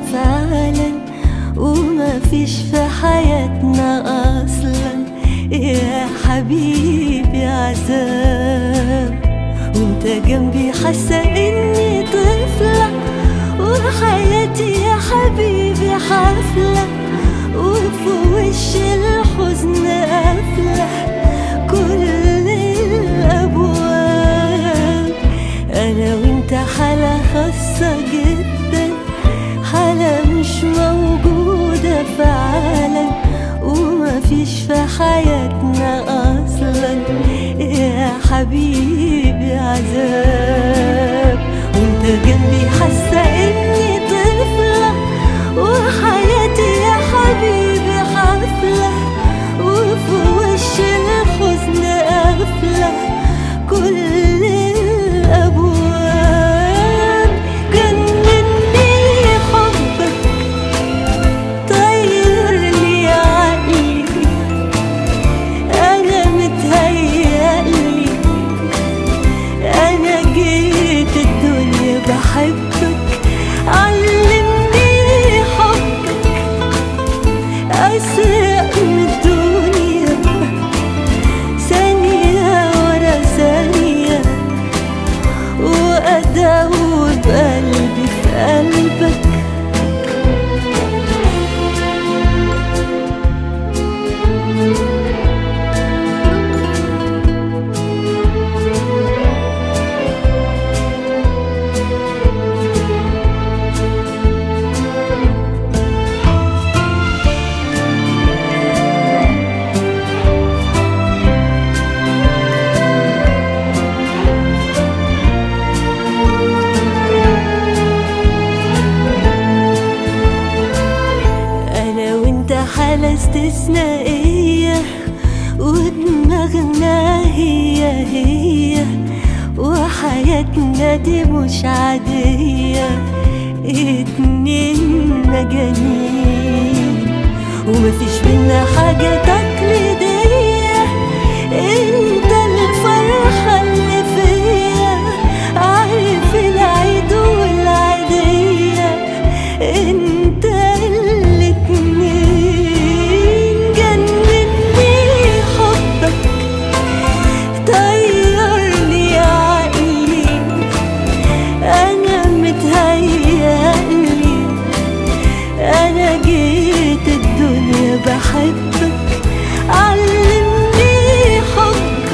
فعلا وما فيش في حياتنا اصلا يا حبيبي عذاب وانت جنبي حاسه اني طفله وحياتي يا حبيبي حفله وفي وش الحزن قافله كل الابواب انا وانت حاله خاصه جدا حاله مش موجوده في عالم وما فيش في حياتنا اصلا يا حبيبي عذاب وانت جنبي حاسه اني طفله وحياتي يا حبيبي حفله وفي وش الحزن قافله كل الابواب جنني حبك طير لي عقلي انا متهيألي انا جيت الدنيا بحبك علمني حبك اسرق من الدنيا ثانية ورا ثانية وأداوب قلبي في قلبك أنا وأنت حالة استثنائية ودماغنا هي هي وحياتنا دي مش عادية اتنين مجانين ومفيش بينا حاجة تقليدية انت الفرحة اللي فيا عارف العيد والعيدية انت الاتنين جنني حبك طيرني عقلي انا متهيألي انا جيت الدنيا بحبك علمني حبك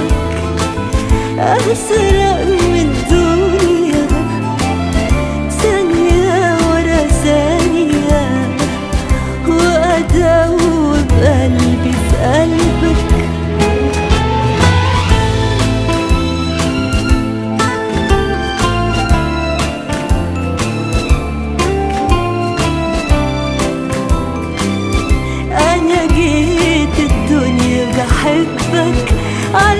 اسرق من الدنيا ثانية ورا ثانية وأداوب قلبي في قلبك أنا جيت الدنيا بحبك